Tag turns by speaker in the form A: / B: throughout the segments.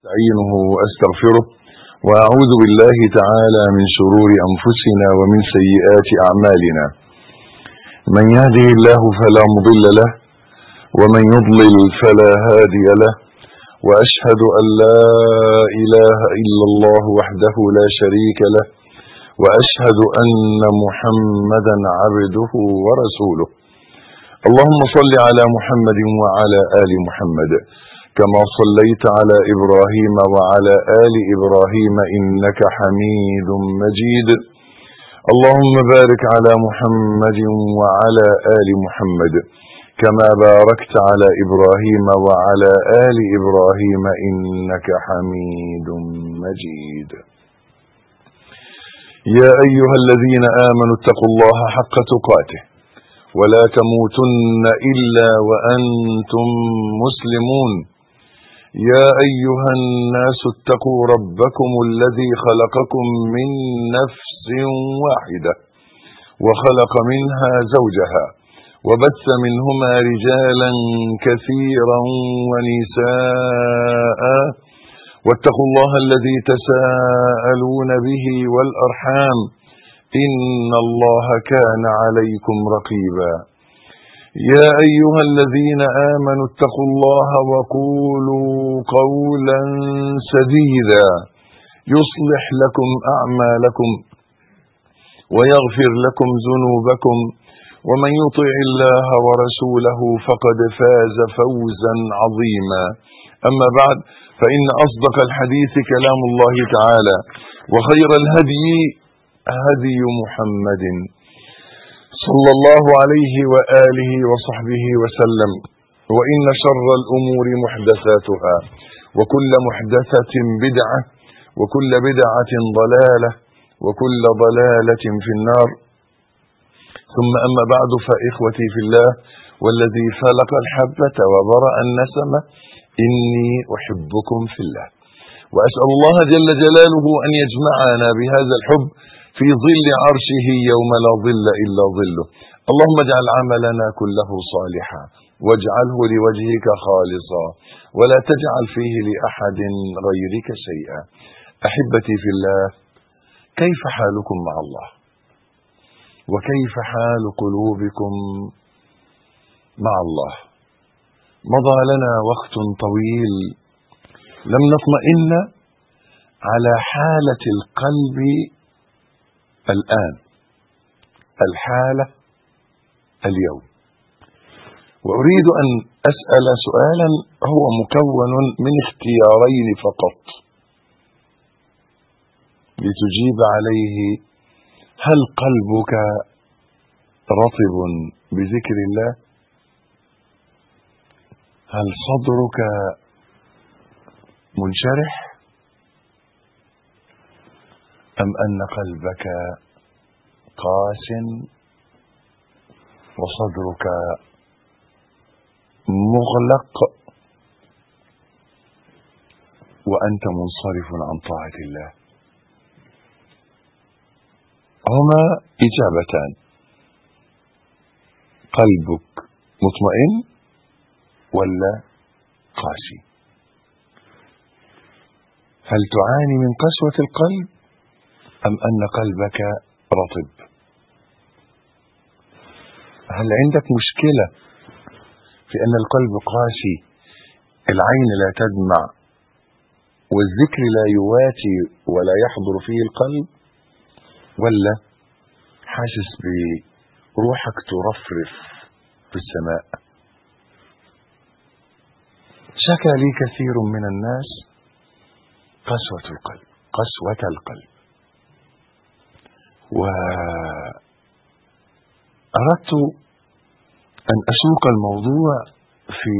A: أستعينه وأستغفره وأعوذ بالله تعالى من شرور أنفسنا ومن سيئات أعمالنا من يهده الله فلا مضل له ومن يضلل فلا هادي له وأشهد أن لا إله إلا الله وحده لا شريك له وأشهد أن محمدا عبده ورسوله اللهم صل على محمد وعلى آل محمد كما صليت على إبراهيم وعلى آل إبراهيم إنك حميد مجيد اللهم بارك على محمد وعلى آل محمد كما باركت على إبراهيم وعلى آل إبراهيم إنك حميد مجيد يا أيها الذين آمنوا اتقوا الله حق تقاته ولا تموتن إلا وأنتم مسلمون يا أيها الناس اتقوا ربكم الذي خلقكم من نفس واحدة وخلق منها زوجها وبث منهما رجالا كثيرا ونساء واتقوا الله الذي تساءلون به والأرحام إن الله كان عليكم رقيبا يا أيها الذين آمنوا اتقوا الله وقولوا قولا سديدا يصلح لكم أعمالكم ويغفر لكم ذنوبكم ومن يطع الله ورسوله فقد فاز فوزا عظيما أما بعد فإن أصدق الحديث كلام الله تعالى وخير الهدي هدي محمد صلى الله عليه وآله وصحبه وسلم وإن شر الأمور محدثاتها وكل محدثة بدعة وكل بدعة ضلالة وكل ضلالة في النار ثم أما بعد فإخوتي في الله والذي فلق الحبة وبرأ النسمة إني أحبكم في الله وأسأل الله جل جلاله أن يجمعنا بهذا الحب في ظل عرشه يوم لا ظل إلا ظله اللهم اجعل عملنا كله صالحا واجعله لوجهك خالصا ولا تجعل فيه لأحد غيرك شيئا أحبتي في الله كيف حالكم مع الله وكيف حال قلوبكم مع الله مضى لنا وقت طويل لم نطمئن على حالة القلب الآن الحالة اليوم وأريد أن أسأل سؤالا هو مكون من اختيارين فقط لتجيب عليه هل قلبك رطب بذكر الله هل صدرك منشرح أم أن قلبك قاس وصدرك مغلق وأنت منصرف عن طاعة الله هما إجابتان قلبك مطمئن ولا قاسي هل تعاني من قسوة القلب أم أن قلبك رطب هل عندك مشكلة في أن القلب قاسي العين لا تدمع والذكر لا يواتي ولا يحضر فيه القلب ولا حاسس بروحك ترفرف في السماء شكى لي كثير من الناس قسوة القلب قسوة القلب وأردت أن أسوق الموضوع في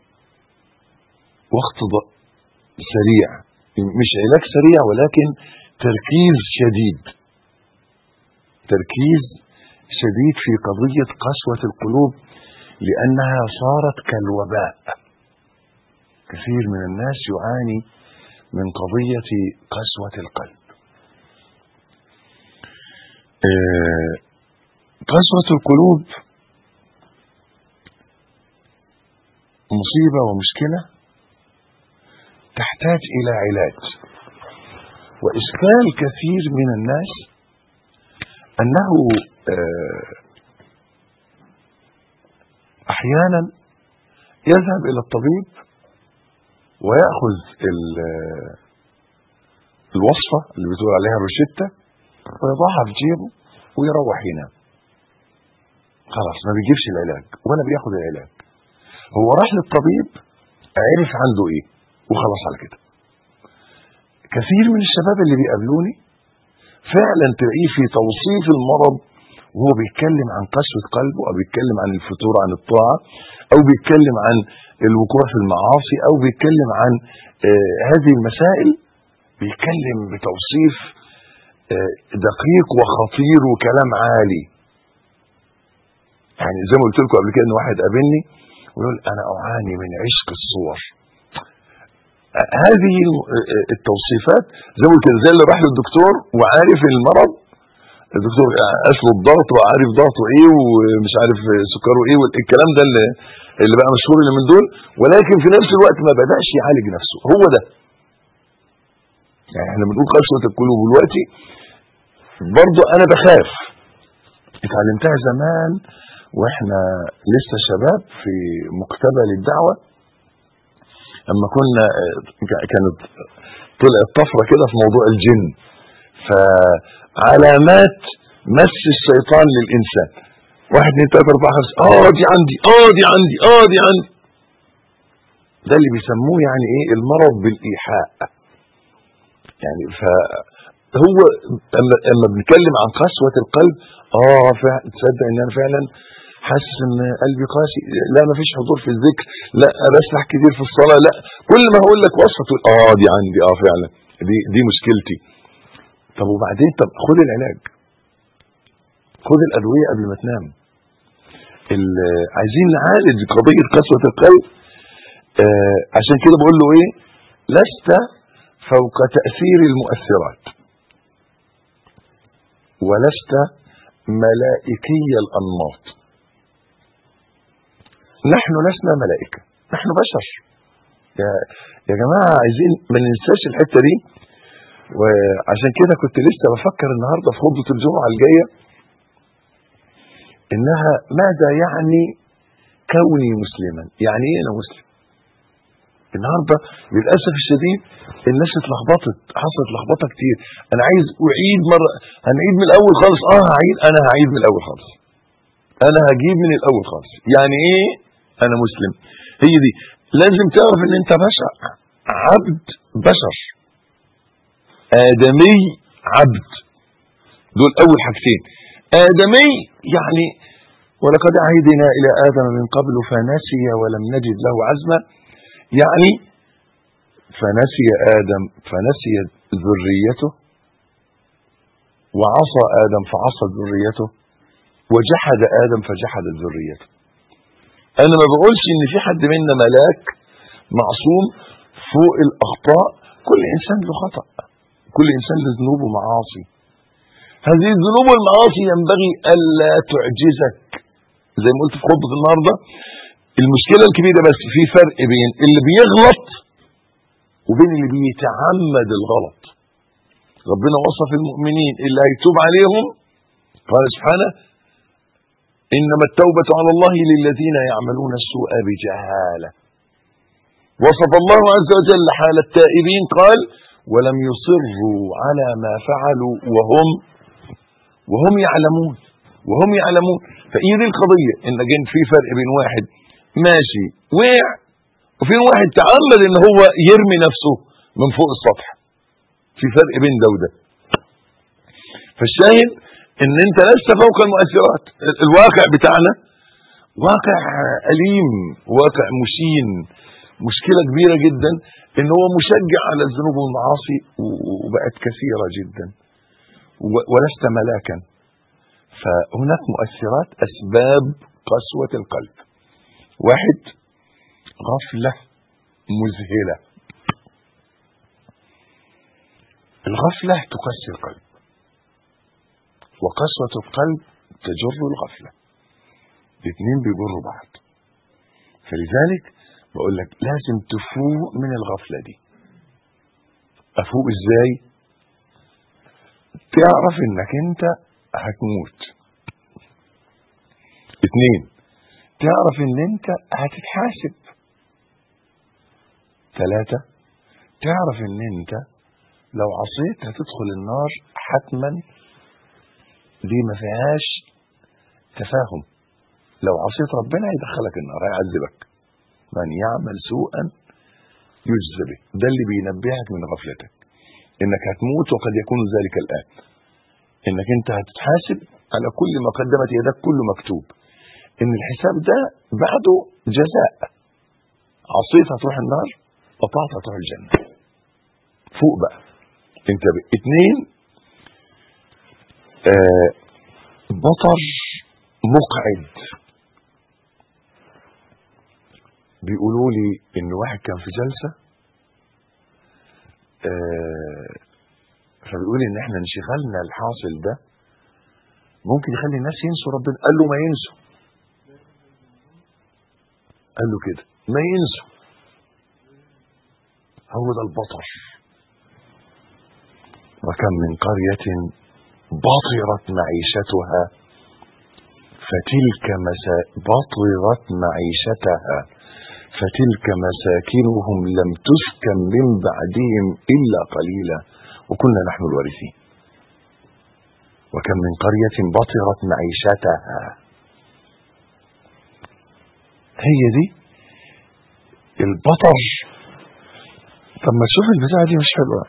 A: وقت سريع مش علاج سريع ولكن تركيز شديد تركيز شديد في قضية قسوة القلوب لأنها صارت كالوباء كثير من الناس يعاني من قضية قسوة القلب قسوة القلوب مصيبة ومشكلة تحت يحتاج الى علاج واشكال كثير من الناس انه آه، احيانا يذهب الى الطبيب وياخذ ال- الوصفه اللي بتقول عليها روشته ويضعها في جيبه ويروح ينام خلاص ما بيجيبش العلاج ولا بياخد العلاج هو راح للطبيب عرف عنده ايه وخلاص على كده كثير من الشباب اللي بيقابلوني فعلا تلاقيه في توصيف المرض وهو بيتكلم عن قسوة قلبه او بيتكلم عن الفتور عن الطاعة او بيتكلم عن الوقوع في المعاصي او بيتكلم عن آه هذه المسائل بيتكلم بتوصيف آه دقيق وخطير وكلام عالي يعني زي ما قلت لكم قبل كده ان واحد قابلني ويقول انا اعاني من عشق الصور آه، هذه الم- آه، التوصيفات زي ما قلت كده، زي اللي راح للدكتور وعارف المرض الدكتور قاس له الضغط وعارف ضغطه ايه ومش عارف سكره ايه والكلام ده اللي, اللي بقى مشهور اللي من دول ولكن في نفس الوقت ما بداش يعالج نفسه هو ده يعني احنا بنقول قسوه القلوب دلوقتي برضو انا بخاف اتعلمتها زمان واحنا لسه شباب في مقتبل الدعوه اما كنا آه، ك- كانت طلعت طفره كده في موضوع الجن فعلامات مس الشيطان للانسان واحد اثنين ثلاثة أربعة خمسة اه دي عندي اه دي عندي اه دي عندي ده اللي بيسموه يعني ايه المرض بالإيحاء يعني فهو اما اما بنتكلم عن قسوة القلب اه فعلا تصدق ان انا فعلا حاسس ان قلبي قاسي لا ما فيش حضور في الذكر لا بسرح كتير في الصلاة لا كل ما هقول لك وصفة تقول اه دي عندي اه فعلا دي دي مشكلتي طب وبعدين طب خد العلاج خد الادويه قبل ما تنام ال- عايزين نعالج قضيه قسوه القلب آه عشان كده بقول له ايه لست فوق تاثير المؤثرات ولست ملائكي الانماط نحن لسنا ملائكه نحن بشر يا يا جماعه عايزين ما ننساش الحته دي وعشان كده كنت لسه بفكر النهارده في خطبه الجمعه الجايه انها ماذا يعني كوني مسلما يعني ايه انا مسلم النهارده للاسف الشديد الناس اتلخبطت حصلت لخبطه كتير انا عايز اعيد مره هنعيد من الاول خالص اه هعيد انا هعيد من الاول خالص انا هجيب من الاول خالص يعني ايه انا مسلم هي دي لازم تعرف ان انت بشر عبد بشر آدمي عبد دول أول حاجتين آدمي يعني ولقد عهدنا إلى آدم من قبل فنسي ولم نجد له عزما يعني فنسي آدم فنسي ذريته وعصى آدم فعصى ذريته وجحد آدم فجحد ذريته أنا ما بقولش إن في حد منا ملاك معصوم فوق الأخطاء كل إنسان له خطأ كل انسان له ذنوب ومعاصي هذه الذنوب والمعاصي ينبغي الا تعجزك زي ما قلت في خطبه النهارده المشكله الكبيره بس في فرق بين اللي بيغلط وبين اللي بيتعمد الغلط ربنا وصف المؤمنين اللي هيتوب عليهم قال سبحانه انما التوبه على الله للذين يعملون السوء بجهاله وصف الله عز وجل حال التائبين قال ولم يصروا على ما فعلوا وهم وهم يعلمون وهم يعلمون فهي دي القضيه ان كان في فرق بين واحد ماشي وقع وفي واحد تعمد ان هو يرمي نفسه من فوق السطح في فرق بين ده وده فالشاهد ان انت لست فوق المؤثرات الواقع بتاعنا واقع اليم واقع مشين مشكله كبيره جدا ان هو مشجع على الذنوب والمعاصي وبقت كثيره جدا ولست ملاكا فهناك مؤثرات اسباب قسوه القلب واحد غفله مذهله الغفله تقسي القلب وقسوه القلب تجر الغفله الاثنين بيجروا بعض فلذلك بقول لك لازم تفوق من الغفله دي افوق ازاي تعرف انك انت هتموت اتنين تعرف ان انت هتتحاسب ثلاثة تعرف ان انت لو عصيت هتدخل النار حتما دي ما فيهاش تفاهم لو عصيت ربنا يدخلك النار هيعذبك من يعمل سوءا يجزى به ده اللي بينبهك من غفلتك انك هتموت وقد يكون ذلك الان انك انت هتتحاسب على كل ما قدمت يدك كله مكتوب ان الحساب ده بعده جزاء عصيت هتروح النار قطعت هتروح الجنة فوق بقى انت ب... اتنين آه بطر مقعد بيقولوا لي ان واحد كان في جلسة آه فبيقول ان احنا انشغالنا الحاصل ده ممكن يخلي الناس ينسوا ربنا قال له ما ينسوا قال له كده ما ينسوا هو ده البطر وكم من قرية بطرت معيشتها فتلك مسا بطرت معيشتها فتلك مساكنهم لم تسكن من بعدهم إلا قليلا وكنا نحن الوارثين وكم من قرية بطرت معيشتها هي دي البطر طب ما تشوف البتاعة دي مش حلوة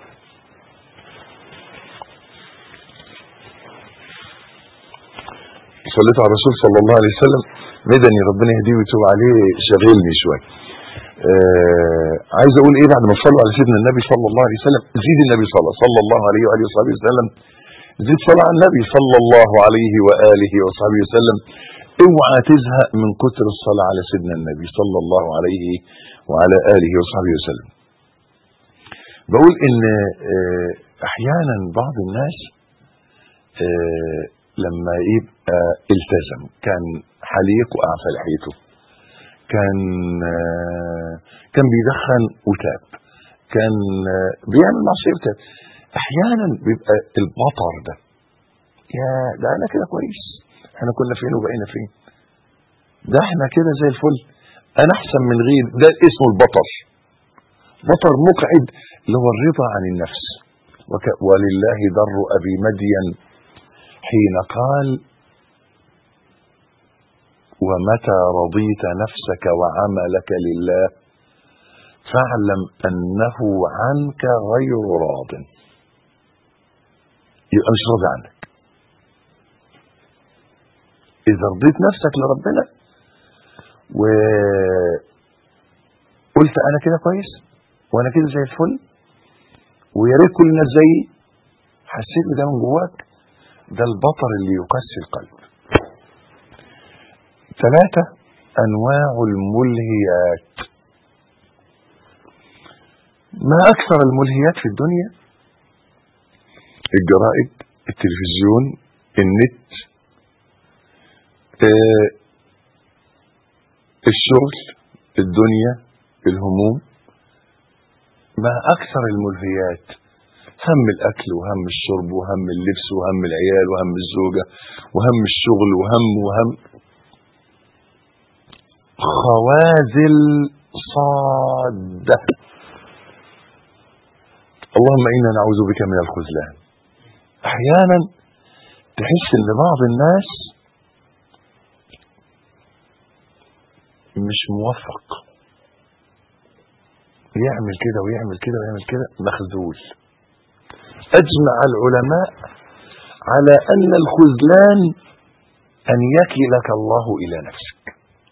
A: صليت على الرسول صلى الله عليه وسلم مدني ربنا يهديه ويتوب عليه شغلني شوية آه عايز اقول ايه بعد ما صلوا على سيدنا النبي صلى الله عليه وسلم زيد النبي صلى صلى الله عليه واله وصحبه وسلم زيد صلاة على النبي صلى الله عليه واله وصحبه وسلم اوعى تزهق من كتر الصلاة على سيدنا النبي صلى الله عليه وعلى اله وصحبه وسلم بقول ان آه احيانا بعض الناس آه لما يبقى التزم كان حليق واعفى لحيته كان آه كان بيدخن وتاب كان آه بيعمل معصيه وتاب احيانا بيبقى البطر ده يا ده انا كده كويس احنا كنا فين وبقينا فين ده احنا كده زي الفل انا احسن من غير ده اسمه البطر بطر مقعد اللي هو الرضا عن النفس وك ولله در ابي مدين حين قال ومتى رضيت نفسك وعملك لله فاعلم انه عنك غير راض يبقى مش راضي عنك اذا رضيت نفسك لربنا وقلت انا كده كويس وانا كده زي الفل ويا ريت كل الناس زيي حسيت بده من جواك ده البطر اللي يقسي القلب ثلاثة أنواع الملهيات ما أكثر الملهيات في الدنيا الجرائد التلفزيون النت آه الشغل الدنيا الهموم ما أكثر الملهيات هم الأكل وهم الشرب وهم اللبس وهم العيال وهم الزوجة وهم الشغل وهم وهم خوازل صادة اللهم إنا نعوذ بك من الخذلان أحيانا تحس إن بعض الناس مش موفق يعمل كده ويعمل كده ويعمل كده مخذول أجمع العلماء على أن الخذلان أن يكلك الله إلى نفسك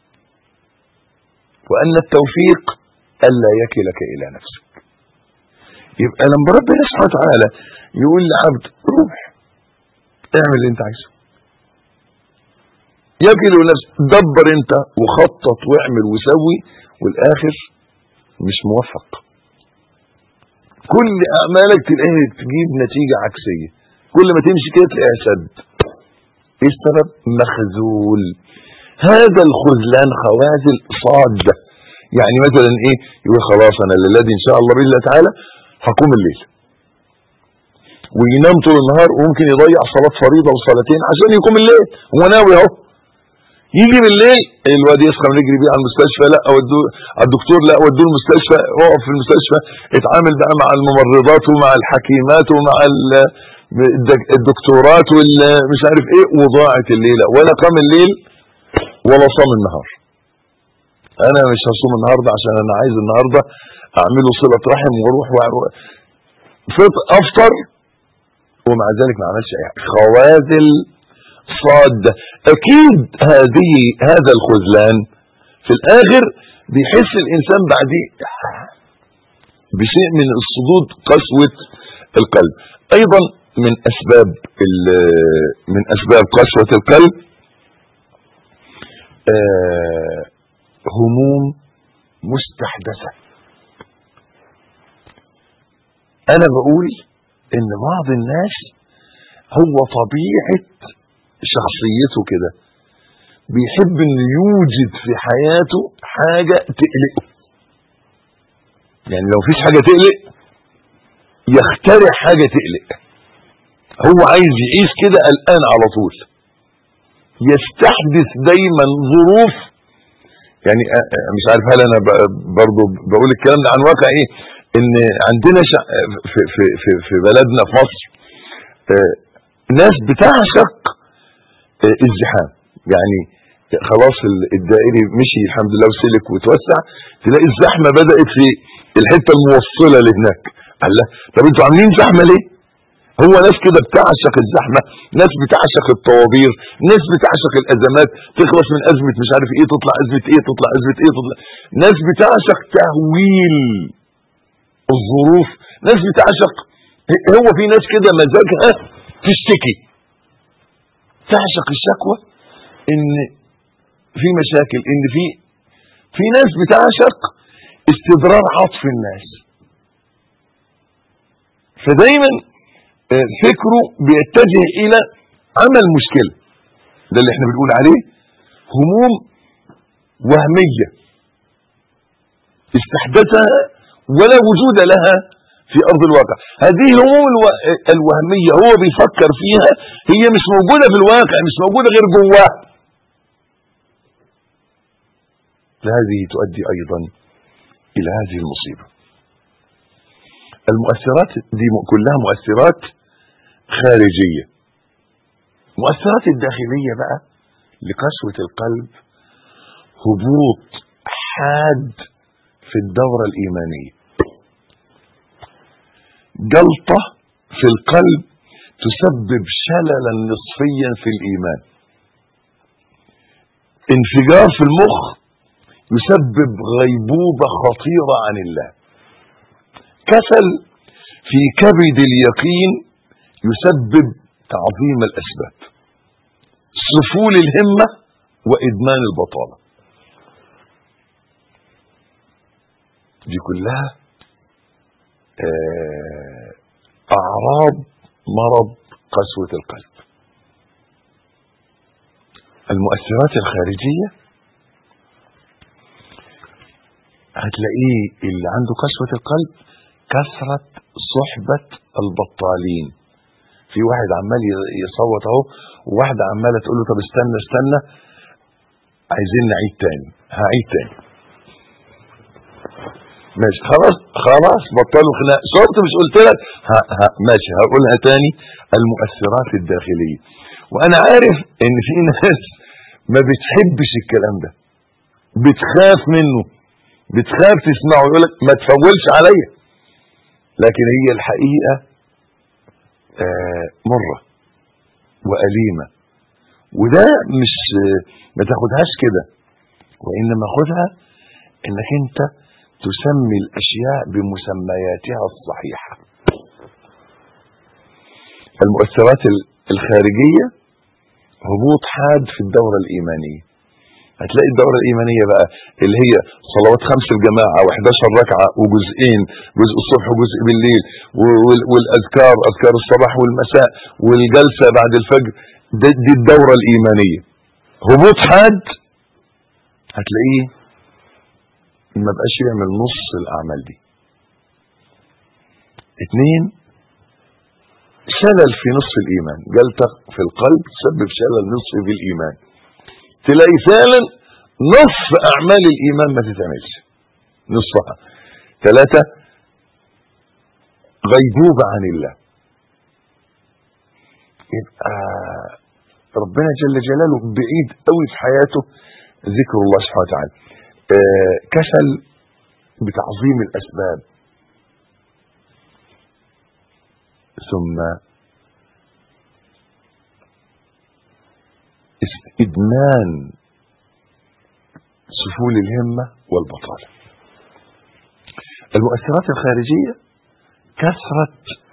A: وأن التوفيق ألا يكلك إلى نفسك يبقى لما ربنا سبحانه وتعالى يقول لعبد روح اعمل اللي انت عايزه يكل نفسك دبر انت وخطط واعمل وسوي والاخر مش موفق كل اعمالك تلاقيها تجيب نتيجه عكسيه كل ما تمشي كده تلاقيها سد ايه السبب مخذول هذا الخذلان خوازل صاده يعني مثلا ايه يقول خلاص انا الليله دي ان شاء الله باذن الله تعالى هقوم الليل وينام طول النهار وممكن يضيع صلاة فريضة وصلاتين عشان يقوم الليل هو ناوي اهو يجي بالليل الواد يسخن يجري بيه على المستشفى لا اودوه على الدكتور لا اودوه المستشفى اقف في المستشفى اتعامل بقى مع الممرضات ومع الحكيمات ومع الدكتورات والمش عارف ايه وضاعت الليله ولا قام الليل ولا صام النهار انا مش هصوم النهارده عشان انا عايز النهارده اعمله صله رحم واروح افطر ومع ذلك ما عملش اي حاجه خوازل صاد اكيد هذه هذا الخذلان في الاخر بيحس الانسان بعديه بشيء من الصدود قسوة القلب ايضا من اسباب من اسباب قسوة القلب آه هموم مستحدثة انا بقول ان بعض الناس هو طبيعة شخصيته كده بيحب انه يوجد في حياته حاجة تقلقه يعني لو فيش حاجة تقلق يخترع حاجة تقلق هو عايز يعيش كده قلقان على طول يستحدث دايما ظروف يعني مش عارف هل انا برضو بقول الكلام ده عن واقع ايه ان عندنا في في في, في بلدنا في مصر ناس بتعشق الزحام يعني خلاص الدائري مشي الحمد لله وسلك وتوسع تلاقي الزحمه بدات في الحته الموصله لهناك الله طب انتوا عاملين زحمه ليه هو ناس كده بتعشق الزحمه ناس بتعشق الطوابير ناس بتعشق الازمات تخلص من ازمه مش عارف ايه تطلع ازمه ايه تطلع ازمه ايه تطلع ناس بتعشق تهويل الظروف ناس بتعشق هو في ناس كده مزاجها تشتكي تعشق الشكوى ان في مشاكل ان في في ناس بتعشق استدرار عطف الناس فدايما فكره بيتجه الى عمل مشكله ده اللي احنا بنقول عليه هموم وهميه استحدثها ولا وجود لها في ارض الواقع هذه الهموم الوهميه هو بيفكر فيها هي مش موجوده في الواقع مش موجوده غير جواه هذه تؤدي ايضا الى هذه المصيبه المؤثرات دي كلها مؤثرات خارجيه المؤثرات الداخليه بقى لقسوه القلب هبوط حاد في الدوره الايمانيه جلطة في القلب تسبب شللا نصفيا في الإيمان انفجار في المخ يسبب غيبوبة خطيرة عن الله كسل في كبد اليقين يسبب تعظيم الأسباب سفول الهمة وإدمان البطالة دي كلها أعراض مرض قسوة القلب المؤثرات الخارجية هتلاقيه اللي عنده قسوة القلب كثرة صحبة البطالين في واحد عمال يصوت اهو وواحدة عمالة تقول له طب استنى استنى عايزين نعيد تاني هعيد تاني ماشي خلاص خلاص بطلوا خناق شفت مش قلت لك ها ها ماشي هقولها تاني المؤثرات الداخليه وانا عارف ان في ناس ما بتحبش الكلام ده بتخاف منه بتخاف تسمعه يقول لك ما تفولش عليا لكن هي الحقيقه آه مره واليمه وده مش ما تاخدهاش كده وانما خدها انك انت تسمي الاشياء بمسمياتها الصحيحه المؤثرات الخارجيه هبوط حاد في الدوره الايمانيه هتلاقي الدورة الإيمانية بقى اللي هي صلوات خمس الجماعة و11 ركعة وجزئين جزء الصبح وجزء بالليل والأذكار أذكار الصباح والمساء والجلسة بعد الفجر دي الدورة الإيمانية هبوط حاد هتلاقيه ما بقاش يعمل نص الاعمال دي اثنين شلل في نصف الايمان جلطه في القلب تسبب شلل نصف في الايمان تلاقي فعلا نصف اعمال الايمان ما تتعملش نصفها ثلاثة غيبوبة عن الله يبقى ربنا جل جلاله بعيد قوي في حياته ذكر الله سبحانه وتعالى آه كسل بتعظيم الاسباب ثم ادمان سفول الهمة والبطالة المؤثرات الخارجية كثرة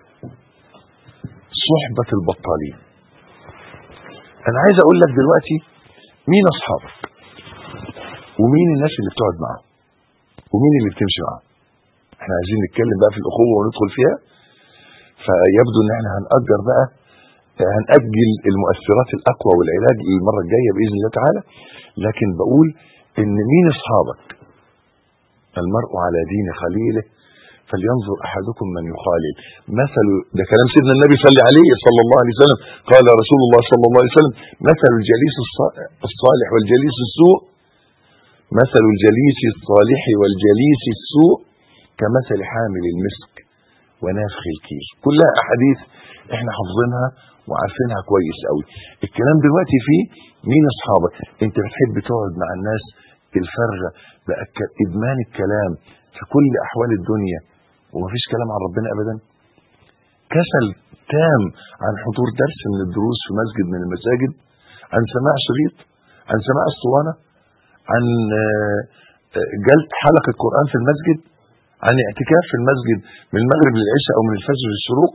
A: صحبة البطالين انا عايز اقول لك دلوقتي مين اصحابك ومين الناس اللي بتقعد معاهم ومين اللي بتمشي معاهم احنا عايزين نتكلم بقى في الاخوه وندخل فيها فيبدو ان احنا هنأجر بقى هنأجل المؤثرات الاقوى والعلاج للمره الجايه باذن الله تعالى لكن بقول ان مين اصحابك المرء على دين خليله فلينظر احدكم من يخالل مثل ده كلام سيدنا النبي صلى عليه صلى الله عليه وسلم قال رسول الله صلى الله عليه وسلم مثل الجليس الصالح والجليس السوء مثل الجليس الصالح والجليس السوء كمثل حامل المسك ونافخ الكير كلها احاديث احنا حافظينها وعارفينها كويس قوي الكلام دلوقتي فيه مين اصحابك انت بتحب تقعد مع الناس الفرة بقى ادمان الكلام في كل احوال الدنيا ومفيش كلام عن ربنا ابدا كسل تام عن حضور درس من الدروس في مسجد من المساجد عن سماع شريط عن سماع اسطوانه عن جلد حلقه قران في المسجد عن اعتكاف في المسجد من المغرب للعشاء او من الفجر للشروق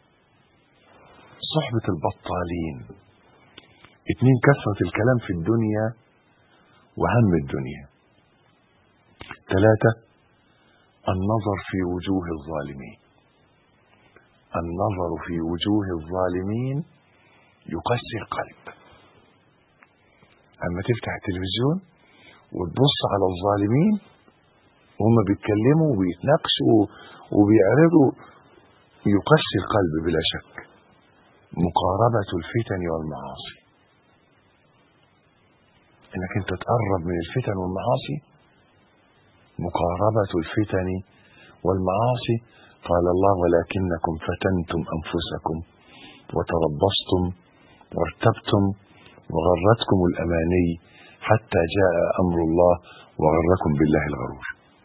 A: صحبة البطالين اتنين كثرة الكلام في الدنيا وهم الدنيا ثلاثة النظر في وجوه الظالمين النظر في وجوه الظالمين يقسي القلب اما تفتح التلفزيون وتبص على الظالمين وهم بيتكلموا وبيتناقشوا وبيعرضوا يقسي القلب بلا شك مقاربة الفتن والمعاصي انك انت تقرب من الفتن والمعاصي مقاربة الفتن والمعاصي قال الله ولكنكم فتنتم انفسكم وتربصتم وارتبتم وغرتكم الاماني حتى جاء امر الله وغركم بالله الغرور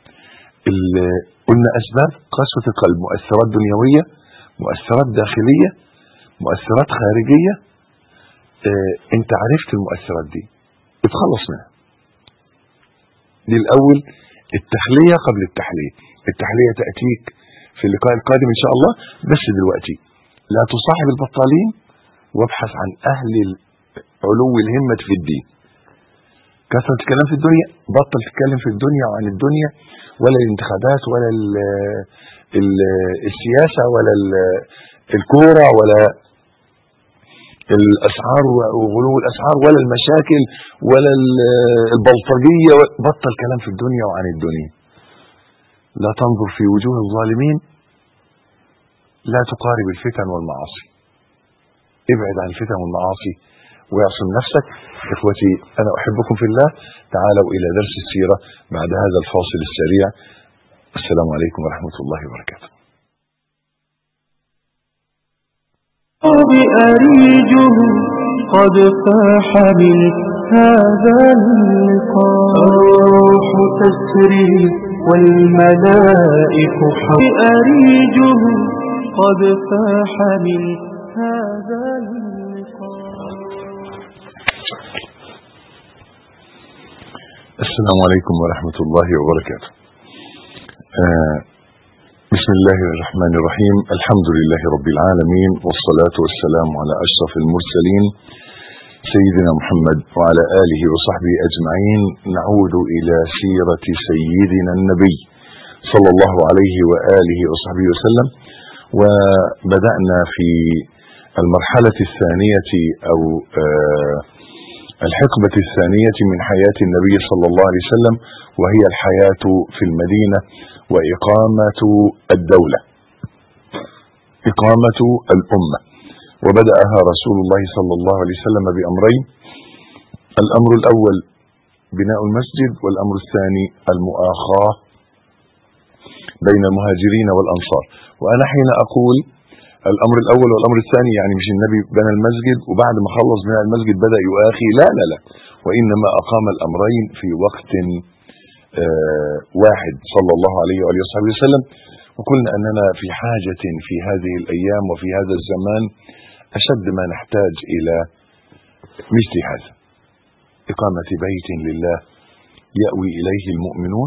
A: قلنا اسباب قسوة القلب مؤثرات دنيوية مؤثرات داخلية مؤثرات خارجية اه انت عرفت المؤثرات دي اتخلص منها دي الاول التخلية قبل التحلية التحلية تأتيك في اللقاء القادم ان شاء الله بس دلوقتي لا تصاحب البطالين وابحث عن اهل علو الهمة في الدين كثرة الكلام في الدنيا بطل تتكلم في الدنيا وعن الدنيا ولا الانتخابات ولا ال ال السياسة ولا ال الكورة ولا الأسعار وغلو الأسعار ولا المشاكل ولا البلطجية بطل كلام في الدنيا وعن الدنيا لا تنظر في وجوه الظالمين لا تقارب الفتن والمعاصي ابعد عن الفتن والمعاصي ويعصم نفسك اخوتي انا احبكم في الله تعالوا الى درس السيرة بعد هذا الفاصل السريع السلام عليكم ورحمة الله وبركاته
B: بأريجه قد فاح من هذا اللقاء الروح تسري والملائك بأريجه قد فاح من هذا اللقاء
A: السلام عليكم ورحمة الله وبركاته آه بسم الله الرحمن الرحيم الحمد لله رب العالمين والصلاة والسلام على أشرف المرسلين سيدنا محمد وعلى آله وصحبه أجمعين نعود إلى سيرة سيدنا النبي صلى الله عليه وآله وصحبه وسلم وبدأنا في المرحلة الثانية أو آه الحقبة الثانية من حياة النبي صلى الله عليه وسلم وهي الحياة في المدينة وإقامة الدولة إقامة الأمة وبدأها رسول الله صلى الله عليه وسلم بأمرين الأمر الأول بناء المسجد والأمر الثاني المؤاخاة بين المهاجرين والأنصار وأنا حين أقول الأمر الأول والأمر الثاني يعني مش النبي بنى المسجد وبعد ما خلص بناء المسجد بدأ يؤاخي لا لا لا وإنما أقام الأمرين في وقت آه واحد صلى الله عليه وآله وصحبه وسلم وقلنا أننا في حاجة في هذه الأيام وفي هذا الزمان أشد ما نحتاج إلى مثل هذا إقامة بيت لله يأوي إليه المؤمنون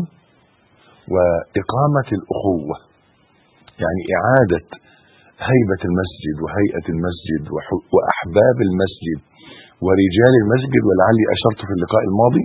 A: وإقامة الأخوة يعني إعادة هيبة المسجد وهيئة المسجد وأحباب المسجد ورجال المسجد ولعلي أشرت في اللقاء الماضي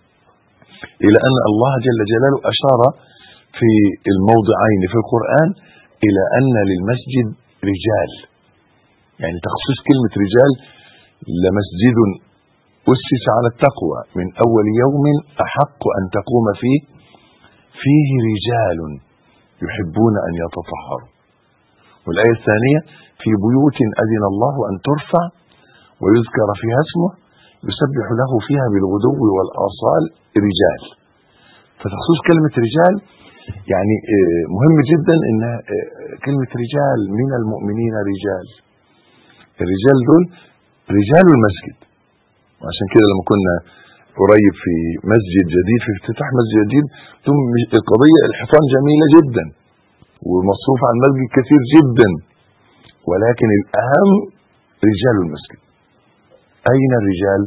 A: إلى أن الله جل جلاله أشار في الموضعين في القرآن إلى أن للمسجد رجال يعني تخصيص كلمة رجال لمسجد أسس على التقوى من أول يوم أحق أن تقوم فيه فيه رجال يحبون أن يتطهروا والآية الثانية في بيوت أذن الله أن ترفع ويذكر فيها اسمه يسبح له فيها بالغدو والآصال رجال فتخصيص كلمة رجال يعني مهم جدا ان كلمة رجال من المؤمنين رجال الرجال دول رجال المسجد وعشان كده لما كنا قريب في مسجد جديد في افتتاح مسجد جديد ثم القضية الحيطان جميلة جدا ومصروف على المسجد كثير جدا ولكن الأهم رجال المسجد أين الرجال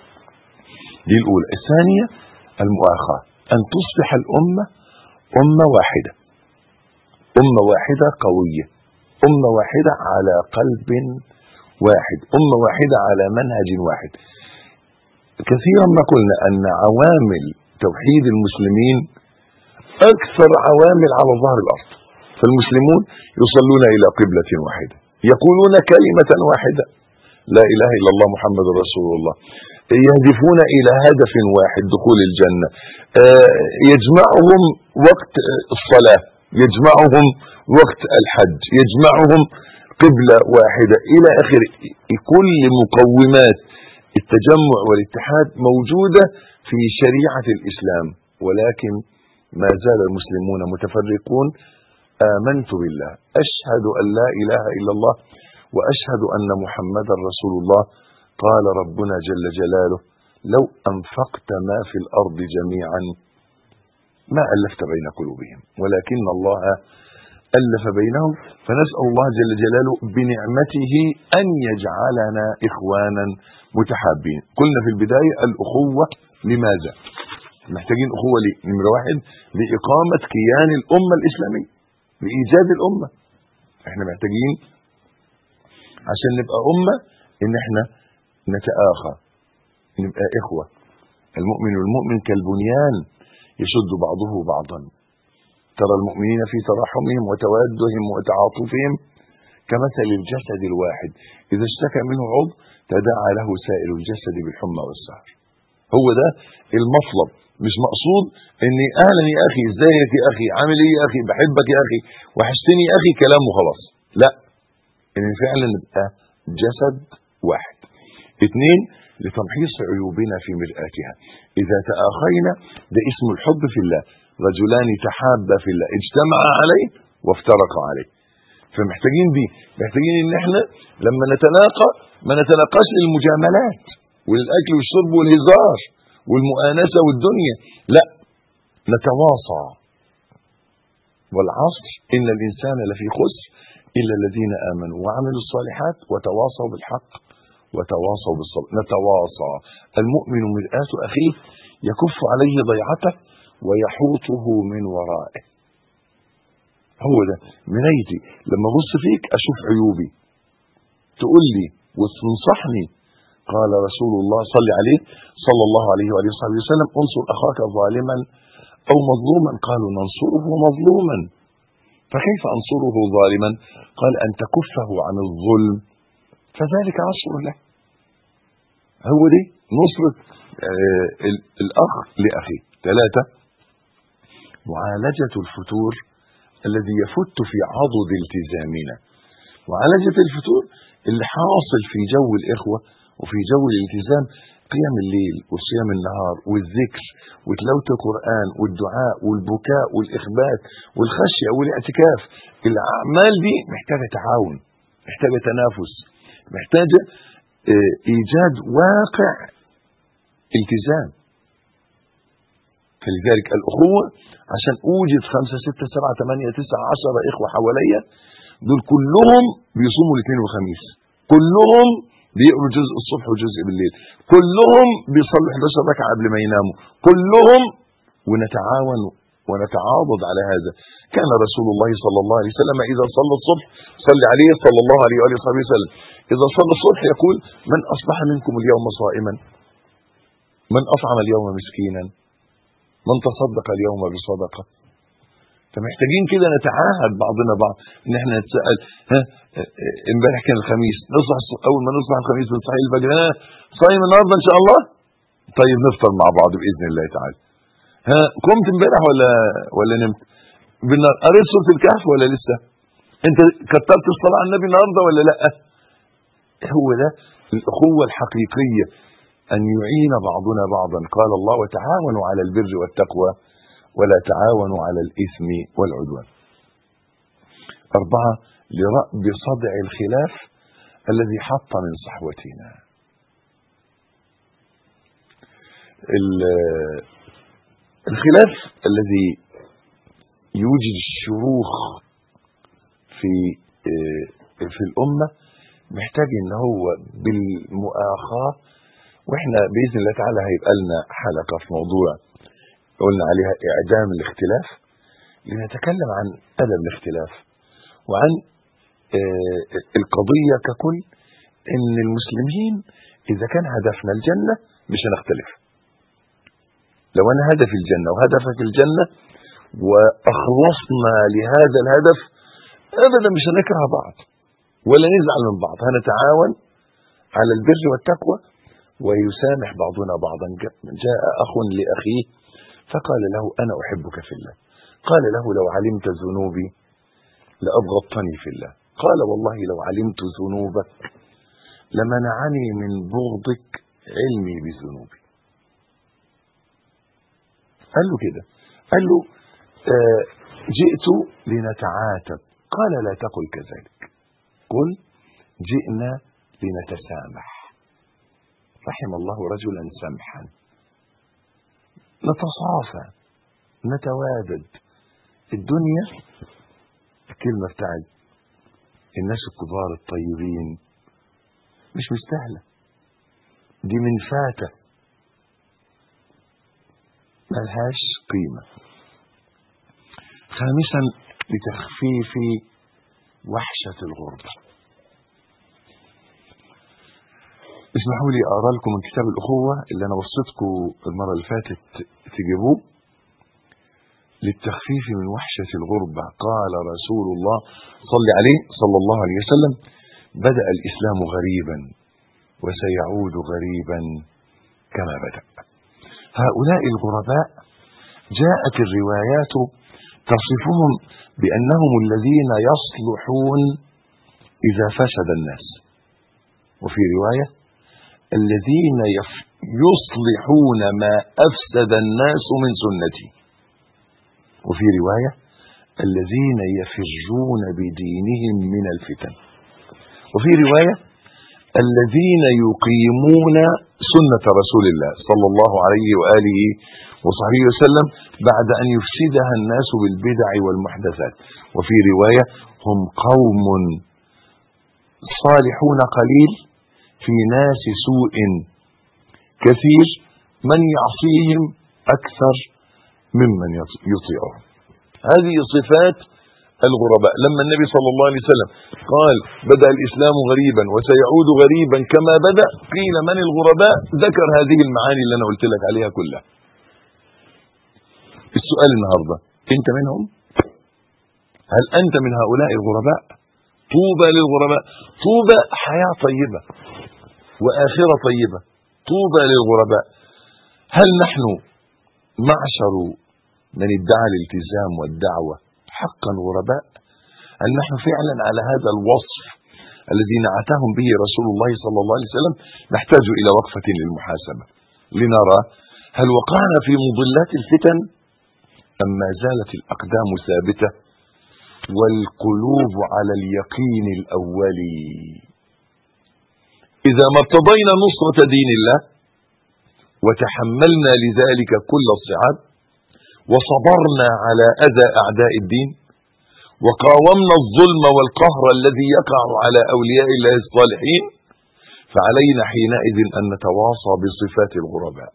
A: دي الأولى الثانية المؤاخاة أن تصبح الأمة أمة واحدة أمة واحدة قوية أمة واحدة على قلب واحد أمة واحدة على منهج واحد كثيرا ما قلنا أن عوامل توحيد المسلمين أكثر عوامل على ظهر الأرض فالمسلمون يصلون إلى قبلة واحدة يقولون كلمة واحدة لا إله إلا الله محمد رسول الله يهدفون إلى هدف واحد دخول الجنة يجمعهم وقت الصلاة يجمعهم وقت الحج يجمعهم قبلة واحدة إلى آخر كل مقومات التجمع والاتحاد موجودة في شريعة الإسلام ولكن ما زال المسلمون متفرقون آمنت بالله أشهد أن لا إله إلا الله وأشهد أن محمدا رسول الله قال ربنا جل جلاله لو أنفقت ما في الأرض جميعا ما ألفت بين قلوبهم ولكن الله ألف بينهم فنسأل الله جل جلاله بنعمته أن يجعلنا إخوانا متحابين قلنا في البداية الأخوة لماذا محتاجين أخوة ليه نمرة واحد لإقامة كيان الأمة الإسلامية لإيجاد الأمة احنا محتاجين عشان نبقى أمة إن احنا نتآخى نبقى إخوة المؤمن والمؤمن كالبنيان يشد بعضه بعضا ترى المؤمنين في تراحمهم وتوادهم وتعاطفهم كمثل الجسد الواحد إذا اشتكى منه عضو تداعى له سائر الجسد بالحمى والسهر هو ده المطلب مش مقصود اني اهلا يا اخي ازيك يا اخي عامل ايه يا اخي بحبك يا اخي وحشتني يا اخي كلام وخلاص لا ان فعلا نبقى جسد واحد اثنين لتمحيص عيوبنا في مرآتها اذا تآخينا ده اسم الحب في الله رجلان تحابا في الله اجتمعا عليه وافترقا عليه فمحتاجين دي محتاجين ان احنا لما نتلاقى ما نتلاقاش للمجاملات وللاكل والشرب والهزار والمؤانسه والدنيا لا نتواصى والعصر ان الانسان لفي خسر الا الذين امنوا وعملوا الصالحات وتواصوا بالحق وتواصوا بالصبر نتواصى المؤمن مرآة اخيه يكف عليه ضيعته ويحوطه من ورائه هو ده منيتي لما ابص فيك اشوف عيوبي تقول لي وتنصحني قال رسول الله صلى عليه صلى الله عليه وآله وصحبه وسلم انصر أخاك ظالما أو مظلوما قالوا ننصره مظلوما فكيف أنصره ظالما قال أن تكفه عن الظلم فذلك نصر له هو دي نصرة آه الأخ لأخيه ثلاثة معالجة الفتور الذي يفت في عضد التزامنا وعلى ذكر الفطور اللي حاصل في جو الإخوة وفي جو الالتزام قيام الليل وصيام النهار والذكر وتلاوة القرآن والدعاء والبكاء والإخبات والخشية والاعتكاف الأعمال دي محتاجة تعاون محتاجة تنافس محتاجة آه، إيجاد واقع التزام فلذلك الأخوة عشان أوجد خمسة ستة سبعة ثمانية تسعة عشرة إخوة حواليا دول كلهم بيصوموا الاثنين والخميس كلهم بيقروا جزء الصبح وجزء بالليل كلهم بيصلوا 11 ركعة قبل ما يناموا كلهم ونتعاون ونتعاضد على هذا كان رسول الله صلى الله عليه وسلم إذا صلى الصبح صلى عليه صلى الله عليه وآله وصحبه وسلم إذا صلى الصبح يقول من أصبح منكم اليوم صائما من أطعم اليوم مسكينا من تصدق اليوم بصدقة فمحتاجين كده نتعاهد بعضنا بعض ان احنا نتسال ها امبارح كان الخميس نصبح الص- اول ما نصبح الخميس من صحيح الفجر ها صايم النهارده ان شاء الله طيب نفطر مع بعض باذن الله تعالى ها قمت امبارح ولا ولا نمت بالنهار قريت سوره الكهف ولا لسه انت كترت الصلاه على النبي النهارده ولا لا هو ده الاخوه الحقيقيه ان يعين بعضنا بعضا قال الله وتعاونوا على البر والتقوى ولا تعاونوا على الإثم والعدوان أربعة لرأب صدع الخلاف الذي حط من صحوتنا ال- الخلاف الذي يوجد الشروخ في في الأمة محتاج ان هو بالمؤاخاة واحنا بإذن الله تعالى هيبقى لنا حلقة في موضوع قلنا عليها إعدام الاختلاف لنتكلم عن أدب الاختلاف وعن آه، القضية ككل إن المسلمين إذا كان هدفنا الجنة مش هنختلف لو أنا هدفي الجنة وهدفك الجنة وأخلصنا لهذا الهدف أبدا مش هنكره بعض ولا نزعل من بعض هنتعاون على البر والتقوى ويسامح بعضنا بعضا جاء أخ لأخيه فقال له أنا أحبك في الله قال له لو علمت ذنوبي لأبغضتني في الله قال والله لو علمت ذنوبك لمنعني من بغضك علمي بذنوبي قال له كده قال له آه جئت لنتعاتب قال لا تقل كذلك قل جئنا لنتسامح رحم الله رجلا سمحا نتصافى نتوادد الدنيا الكلمة بتاعت الناس الكبار الطيبين مش مستاهلة دي من فاتة ملهاش قيمة خامسا لتخفيف وحشة الغربة اسمحوا لي اقرا لكم من كتاب الاخوه اللي انا وصيتكم المره اللي فاتت تجيبوه للتخفيف من وحشه الغربه قال رسول الله صلى عليه صلى الله عليه وسلم بدا الاسلام غريبا وسيعود غريبا كما بدا هؤلاء الغرباء جاءت الروايات تصفهم بانهم الذين يصلحون اذا فسد الناس وفي روايه الذين يف- يصلحون ما أفسد الناس من سنتي وفي رواية الذين يفرون بدينهم من الفتن وفي رواية الذين يقيمون سنة رسول الله صلى الله عليه وآله وصحبه وسلم بعد أن يفسدها الناس بالبدع والمحدثات وفي رواية هم قوم صالحون قليل في ناس سوء كثير من يعصيهم أكثر ممن يط- يطيعهم هذه صفات الغرباء لما النبي صلى الله عليه وسلم قال بدأ الإسلام غريبا وسيعود غريبا كما بدأ قيل من الغرباء ذكر هذه المعاني اللي أنا قلت لك عليها كلها السؤال النهاردة أنت منهم هل أنت من هؤلاء الغرباء طوبى للغرباء طوبى حياة طيبة وآخرة طيبة طوبى للغرباء هل نحن معشر من ادعى الالتزام والدعوة حقا غرباء هل نحن فعلا على هذا الوصف الذي نعتهم به رسول الله صلى الله عليه وسلم نحتاج إلى وقفة للمحاسبة لنرى هل وقعنا في مضلات الفتن أم ما زالت الأقدام ثابتة والقلوب على اليقين الأولي إذا ما ارتضينا نصرة دين الله وتحملنا لذلك كل الصعاب وصبرنا على أذى أعداء الدين وقاومنا الظلم والقهر الذي يقع على أولياء الله الصالحين فعلينا حينئذ أن نتواصى بصفات الغرباء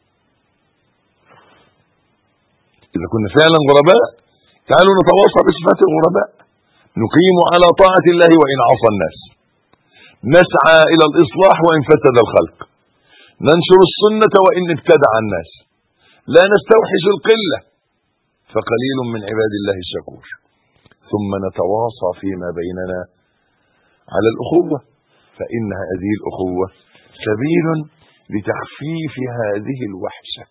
A: إذا كنا فعلا غرباء تعالوا نتواصى بصفات الغرباء نقيم على طاعة الله وإن عصى الناس نسعى إلى الإصلاح وإن فسد الخلق ننشر السنة وإن ابتدع الناس لا نستوحش القلة فقليل من عباد الله الشكور ثم نتواصى فيما بيننا على الأخوة فإن هذه الأخوة سبيل لتخفيف هذه الوحشة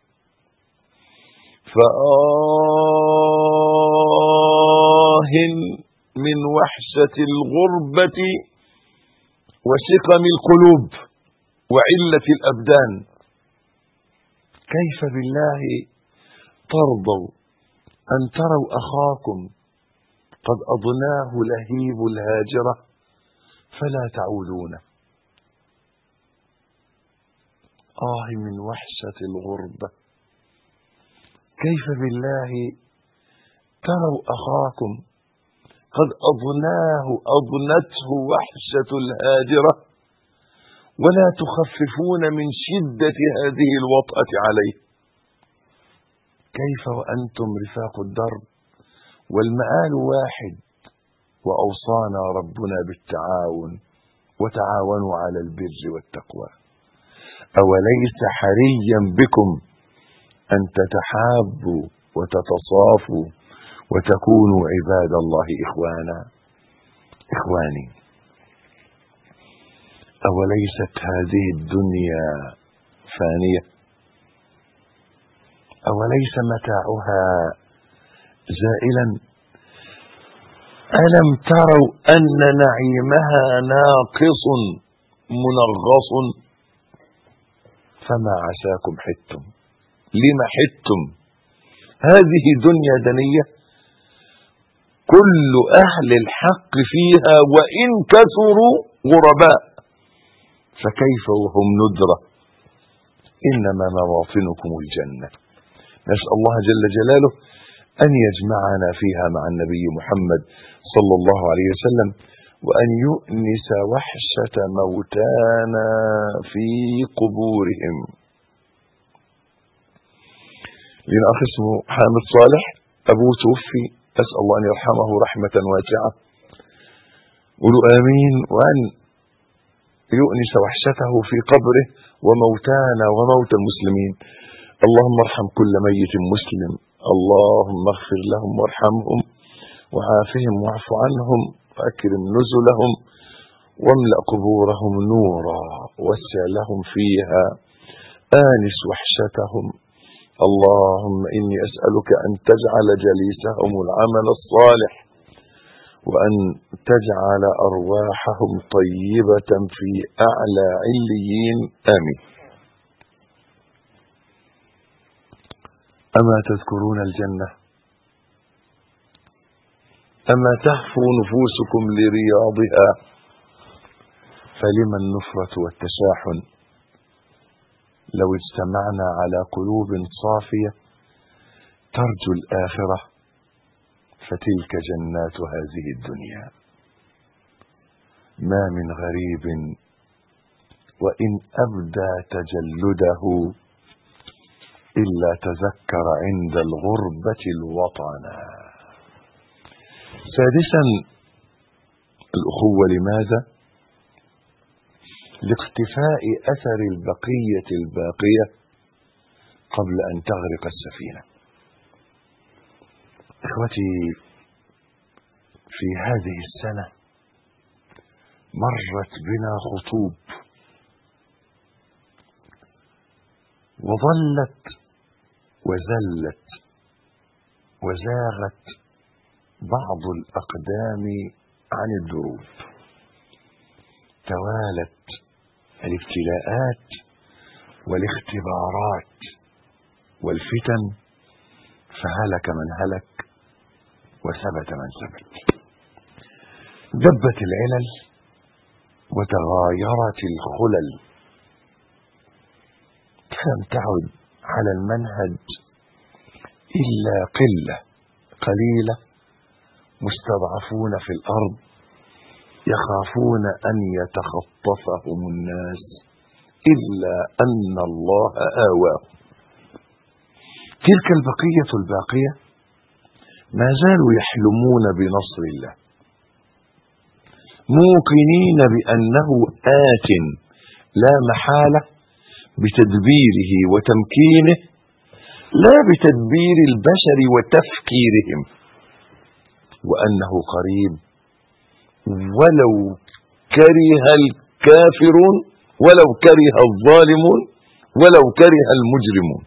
A: فآه من وحشة الغربة وسقم القلوب وعلة الأبدان كيف بالله ترضوا أن تروا أخاكم قد أضناه لهيب الهاجرة فلا تعودونه آه من وحشة الغربة كيف بالله تروا أخاكم قد أضناه أضنته وحشة الهاجرة ولا تخففون من شدة هذه الوطأة عليه كيف وأنتم رفاق الدرب والمآل واحد وأوصانا ربنا بالتعاون وتعاونوا على البر والتقوى أوليس حريا بكم أن تتحابوا وتتصافوا وتكونوا عباد الله إخوانا إخواني أوليست هذه الدنيا فانية أوليس متاعها زائلا ألم تروا أن نعيمها ناقص منغص فما عساكم حتم لما حتم هذه دنيا دنية كل أهل الحق فيها وإن كثروا غرباء فكيف وهم ندرة إنما مواطنكم الجنة نسأل الله جل جلاله أن يجمعنا فيها مع النبي محمد صلى الله عليه وسلم وأن يؤنس وحشة موتانا في قبورهم لنا أخ اسمه حامد صالح أبوه توفي أسأل الله أن يرحمه رحمة واسعة قولوا آمين وأن يؤنس وحشته في قبره وموتانا وموت المسلمين اللهم ارحم كل ميت مسلم اللهم اغفر لهم وارحمهم وعافهم واعف عنهم واكرم نزلهم واملا قبورهم نورا وسع لهم فيها انس وحشتهم اللهم اني اسالك ان تجعل جليسهم العمل الصالح وان تجعل ارواحهم طيبه في اعلى عليين امين أما تذكرون الجنة أما تهفو نفوسكم لرياضها فلما النفرة والتشاحن لو اجتمعنا على قلوب صافية ترجو الآخرة فتلك جنات هذه الدنيا ما من غريب وإن أبدى تجلده إلا تذكر عند الغربة الوطنا سادسا الأخوة لماذا لاقتفاء أثر البقية الباقية قبل أن تغرق السفينة إخوتي في هذه السنة مرت بنا خطوب وظلت وزلت وزاغت بعض الأقدام عن الدروب توالت الابتلاءات والاختبارات والفتن فهلك من هلك وثبت من ثبت دبت العلل وتغايرت الخلل فلم تعد على المنهج إلا قلة قليلة مستضعفون في الأرض يخافون أن يتخطفهم الناس إلا أن الله آواهم تلك البقية الباقية ما زالوا يحلمون بنصر الله موقنين بأنه آت لا محالة بتدبيره وتمكينه لا بتدبير البشر وتفكيرهم وأنه قريب ولو كره الكافرون ولو كره الظالمون ولو كره المجرمون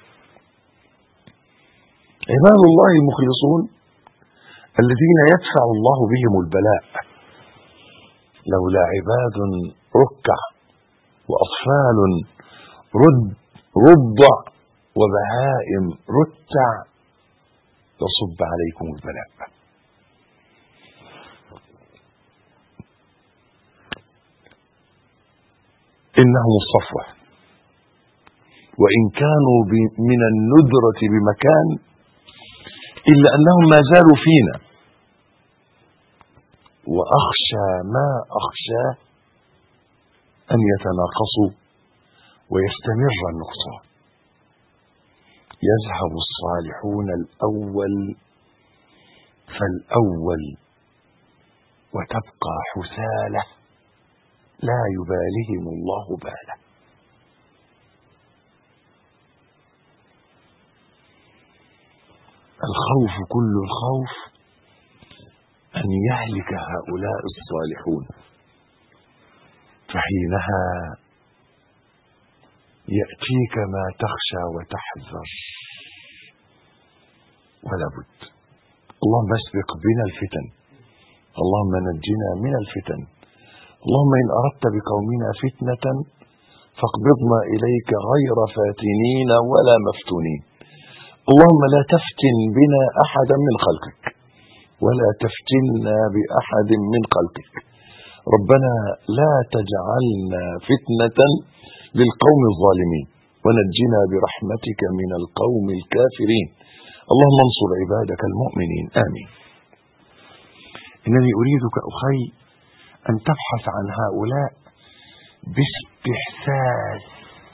A: عباد الله المخلصون الذين يدفع الله بهم البلاء لولا عباد ركع وأطفال رد رضع وبهائم رتع يصب عليكم البلاء إنهم الصفوة وإن كانوا من الندرة بمكان إلا أنهم ما زالوا فينا وأخشى ما أخشاه أن يتناقصوا ويستمر النقصان يذهب الصالحون الأول فالأول وتبقى حثالة لا يباليهم الله باله الخوف كل الخوف أن يهلك هؤلاء الصالحون فحينها يأتيك ما تخشى وتحذر ولا بد اللهم اسبق بنا الفتن اللهم نجنا من الفتن اللهم إن أردت بقومنا فتنة فاقبضنا إليك غير فاتنين ولا مفتونين اللهم لا تفتن بنا أحدا من خلقك ولا تفتنا بأحد من خلقك ربنا لا تجعلنا فتنة للقوم الظالمين ونجنا برحمتك من القوم الكافرين اللهم انصر عبادك المؤمنين آمين إنني أريدك أخي أن تبحث عن هؤلاء باستحساس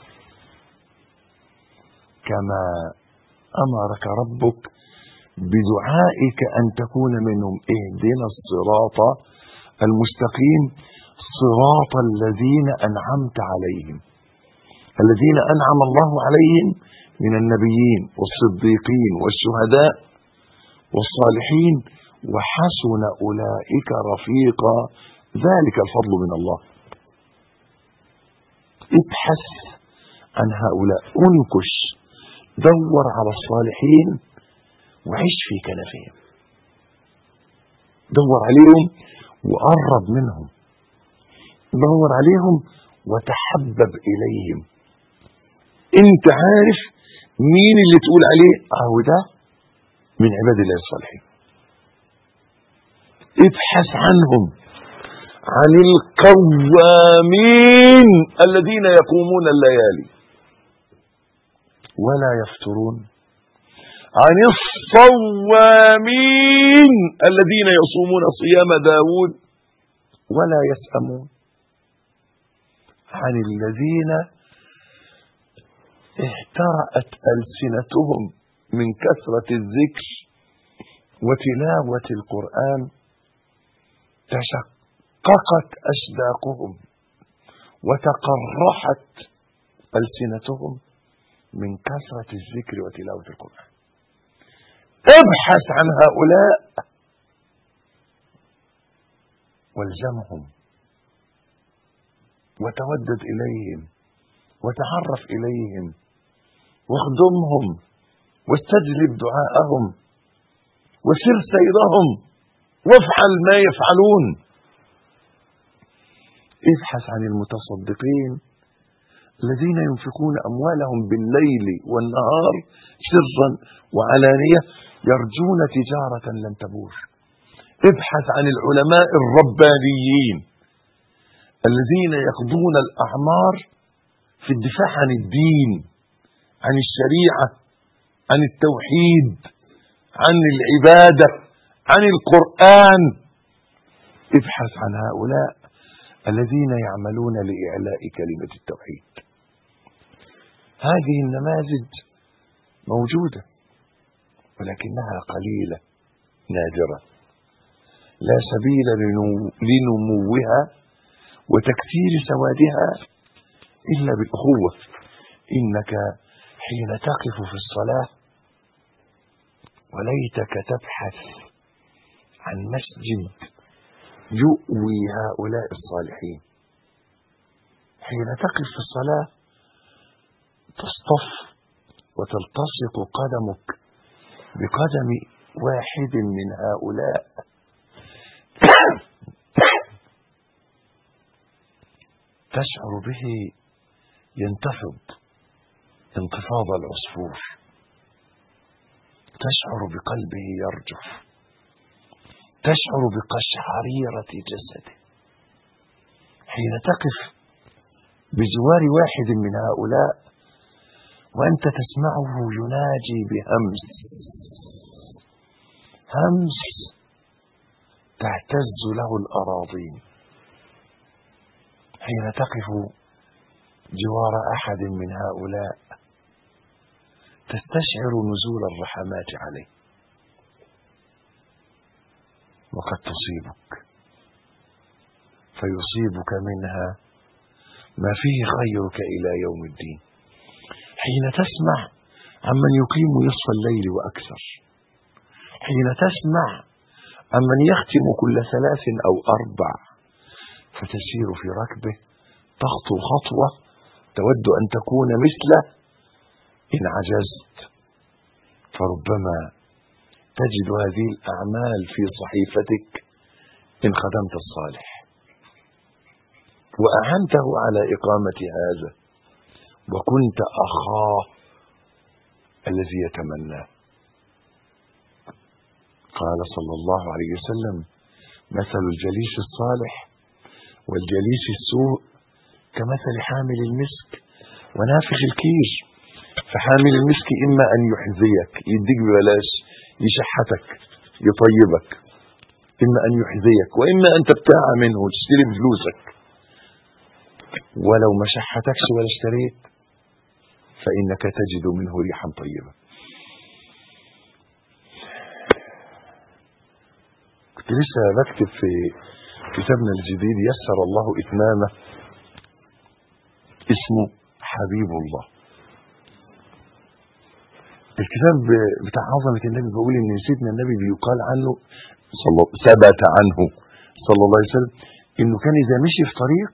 A: كما أمرك ربك بدعائك أن تكون منهم اهدنا الصراط المستقيم صراط الذين أنعمت عليهم الذين أنعم الله عليهم من النبيين والصديقين والشهداء والصالحين وحسن أولئك رفيقا ذلك الفضل من الله ابحث عن هؤلاء انكش دور على الصالحين وعيش في كنفهم دور عليهم وقرب منهم دور عليهم وتحبب إليهم انت عارف مين اللي تقول عليه اهو ده من عباد الله الصالحين ابحث عنهم عن القوامين الذين يقومون الليالي ولا يفترون عن الصوامين الذين يصومون صيام داود ولا يسأمون عن الذين اهترأت ألسنتهم من كثرة الذكر وتلاوة القرآن تشققت أشداقهم وتقرحت ألسنتهم من كثرة الذكر وتلاوة القرآن ابحث عن هؤلاء والزمهم وتودد إليهم وتعرف إليهم واخدمهم واستجلب دعاءهم وسر سيرهم وافعل ما يفعلون ابحث عن المتصدقين الذين ينفقون أموالهم بالليل والنهار سرا وعلانية يرجون تجارة لن تبور ابحث عن العلماء الربانيين الذين يقضون الأعمار في الدفاع عن الدين عن الشريعة عن التوحيد عن العبادة عن القرآن ابحث عن هؤلاء الذين يعملون لإعلاء كلمة التوحيد هذه النماذج موجودة ولكنها قليلة نادرة لا سبيل لنو- لنموها وتكثير سوادها إلا بالأخوة إنك حين تقف في الصلاة وليتك تبحث عن مسجد يؤوي هؤلاء الصالحين حين تقف في الصلاة تصطف وتلتصق قدمك بقدم واحد من هؤلاء تشعر به ينتفض انتفاض العصفور تشعر بقلبه يرجف تشعر بقشعريرة جسده حين تقف بجوار واحد من هؤلاء وأنت تسمعه يناجي بهمس همس تهتز له الأراضين حين تقف جوار أحد من هؤلاء تستشعر نزول الرحمات عليه وقد تصيبك فيصيبك منها ما فيه خيرك إلى يوم الدين حين تسمع عمن يقيم نصف الليل وأكثر حين تسمع عمن يختم كل ثلاث أو أربع فتسير في ركبه تخطو خطوة تود أن تكون مثله إن عجزت فربما تجد هذه الأعمال في صحيفتك إن خدمت الصالح وأعنته على إقامة هذا وكنت أخاه الذي يتمناه قال صلى الله عليه وسلم مثل الجليس الصالح والجليس السوء كمثل حامل المسك ونافخ الكير فحامل المسك إما أن يحذيك يديك ببلاش يشحتك يطيبك إما أن يحذيك وإما أن تبتاع منه وتشتري بفلوسك ولو ما شحتكش ولا اشتريت فإنك تجد منه ريحا طيبة كنت لسه بكتب في كتابنا الجديد يسر الله إتمامه اسمه حبيب الله الكتاب بتاع عظمة النبي بيقول ان سيدنا النبي بيقال عنه صلى ثبت عنه صلى الله عليه وسلم انه كان اذا مشي في طريق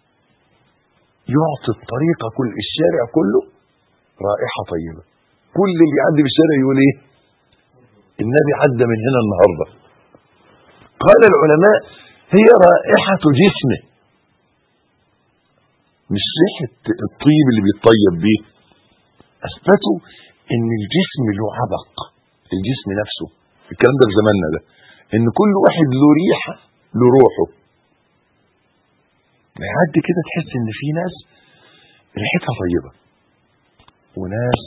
A: يعطي الطريق كل الشارع كله رائحة طيبة كل اللي يعدي في الشارع يقول ايه النبي عدى من هنا النهارده قال العلماء هي رائحة جسمه مش ريحة الطيب اللي بيتطيب بيه اثبتوا ان الجسم له عبق الجسم نفسه الكلام ده في زماننا ده ان كل واحد له ريحة له روحه يعدي كده تحس ان في ناس ريحتها طيبة وناس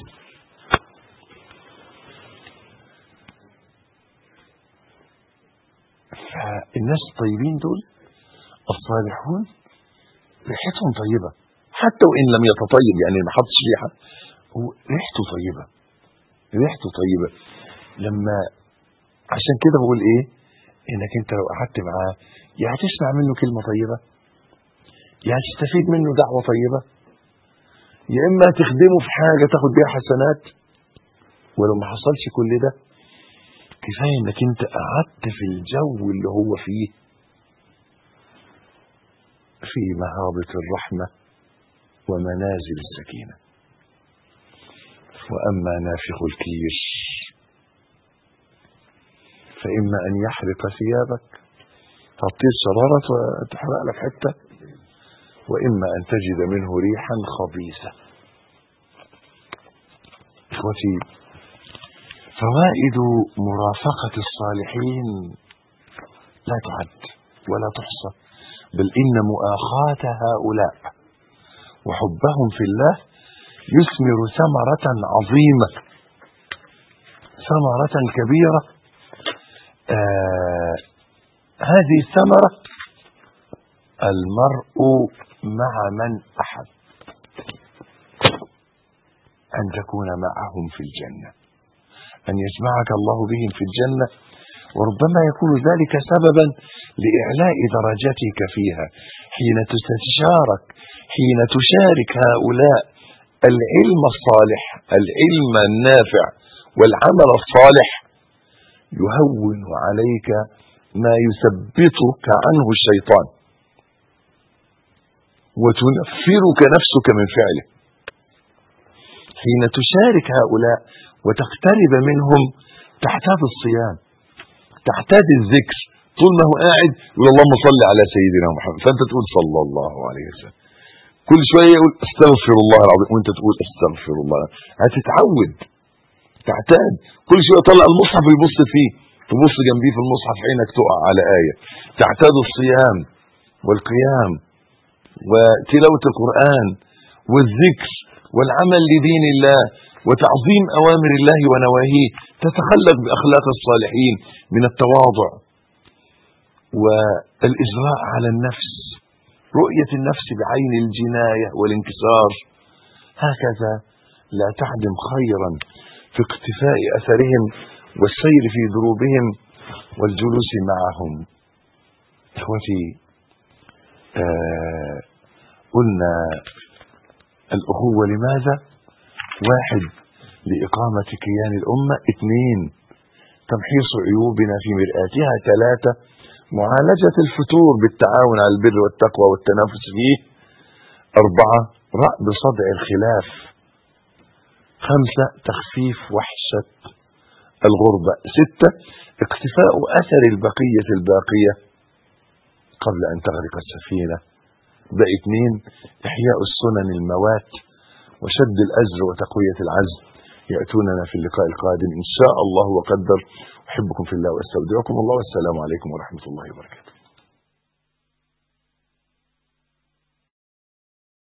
A: فالناس الطيبين دول الصالحون ريحتهم طيبة حتى وإن لم يتطيب يعني ما حطش ريحة هو ريحته طيبة ريحته طيبة لما عشان كده بقول ايه انك انت لو قعدت معاه يا هتسمع منه كلمة طيبة يا هتستفيد منه دعوة طيبة يا اما تخدمه في حاجة تاخد بيها حسنات ولو ما حصلش كل ده كفاية انك انت قعدت في الجو اللي هو فيه في مهابة الرحمة ومنازل السكينة وأما نافخ الكير فإما أن يحرق ثيابك هتطير شرارة وتحرق لك حتة وإما أن تجد منه ريحا خبيثة إخوتي فوائد مرافقة الصالحين لا تعد ولا تحصى بل إن مؤاخاة هؤلاء وحبهم في الله يثمر ثمرة عظيمة ثمرة كبيرة آه هذه الثمرة المرء مع من أحب أن تكون معهم في الجنة أن يجمعك الله بهم في الجنة وربما يكون ذلك سببا لإعلاء درجتك فيها حين تتشارك حين تشارك هؤلاء العلم الصالح العلم النافع والعمل الصالح يهون عليك ما يثبتك عنه الشيطان وتنفرك نفسك من فعله حين تشارك هؤلاء وتقترب منهم تحتاج الصيام تحتاج الذكر طول ما هو قاعد يقول اللهم صل على سيدنا محمد فانت تقول صلى الله عليه وسلم كل شويه يقول استغفر الله العظيم وانت تقول استغفر الله هتتعود تعتاد كل شويه طلع المصحف يبص فيه تبص جنبيه في المصحف عينك تقع على ايه تعتاد الصيام والقيام وتلاوه القران والذكر والعمل لدين الله وتعظيم اوامر الله ونواهيه تتخلق باخلاق الصالحين من التواضع والاجراء على النفس رؤيه النفس بعين الجنايه والانكسار هكذا لا تعدم خيرا في اقتفاء اثرهم والسير في دروبهم والجلوس معهم اخوتي آه قلنا الاخوه لماذا واحد لاقامه كيان الامه اثنين تمحيص عيوبنا في مرآتها ثلاثه معالجه الفتور بالتعاون على البر والتقوى والتنافس فيه اربعه رأب صدع الخلاف خمسه تخفيف وحشه الغربة ستة اقتفاء أثر البقية الباقية قبل أن تغرق السفينة ده اثنين إحياء السنن الموات وشد الأزر وتقوية العزم يأتوننا في اللقاء القادم إن شاء الله وقدر أحبكم في الله وأستودعكم الله والسلام عليكم ورحمة الله وبركاته